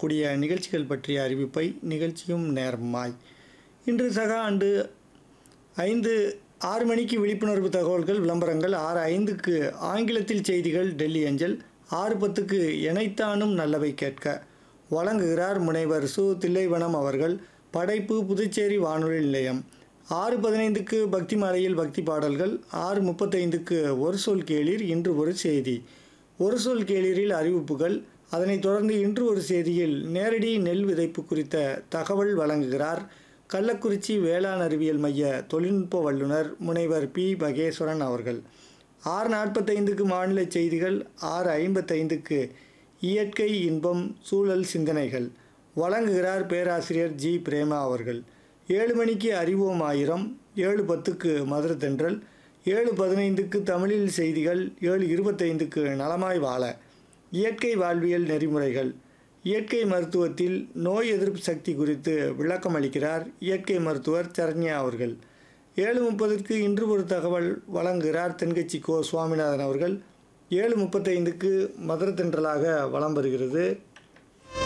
வரக்கூடிய நிகழ்ச்சிகள் பற்றிய அறிவிப்பை நிகழ்ச்சியும் நேரமாய் இன்று சக ஆண்டு ஐந்து ஆறு மணிக்கு விழிப்புணர்வு தகவல்கள் விளம்பரங்கள் ஆறு ஐந்துக்கு ஆங்கிலத்தில் செய்திகள் டெல்லி அஞ்சல் ஆறு பத்துக்கு எனைத்தானும் நல்லவை கேட்க வழங்குகிறார் முனைவர் சு தில்லைவனம் அவர்கள் படைப்பு புதுச்சேரி வானொலி நிலையம் ஆறு பதினைந்துக்கு பக்தி மாலையில் பக்தி பாடல்கள் ஆறு முப்பத்தைந்துக்கு ஒரு சொல் கேளீர் இன்று ஒரு செய்தி ஒரு சொல் கேளீரில் அறிவிப்புகள் அதனைத் தொடர்ந்து இன்று ஒரு செய்தியில் நேரடி நெல் விதைப்பு குறித்த தகவல் வழங்குகிறார் கள்ளக்குறிச்சி வேளாண் அறிவியல் மைய தொழில்நுட்ப வல்லுநர் முனைவர் பி மகேஸ்வரன் அவர்கள் ஆறு நாற்பத்தைந்துக்கு மாநில செய்திகள் ஆறு ஐம்பத்தைந்துக்கு இயற்கை இன்பம் சூழல் சிந்தனைகள் வழங்குகிறார் பேராசிரியர் ஜி பிரேமா அவர்கள் ஏழு மணிக்கு அறிவோம் ஆயிரம் ஏழு பத்துக்கு மதுரை தென்றல் ஏழு பதினைந்துக்கு தமிழில் செய்திகள் ஏழு இருபத்தைந்துக்கு நலமாய் வாழ இயற்கை வாழ்வியல் நெறிமுறைகள் இயற்கை மருத்துவத்தில் நோய் எதிர்ப்பு சக்தி குறித்து விளக்கம் அளிக்கிறார் இயற்கை மருத்துவர் சரண்யா அவர்கள் ஏழு முப்பதுக்கு இன்று ஒரு தகவல் வழங்குகிறார் தென்கட்சி கோ சுவாமிநாதன் அவர்கள் ஏழு முப்பத்தைந்துக்கு மதுரை தென்றலாக வலம் வருகிறது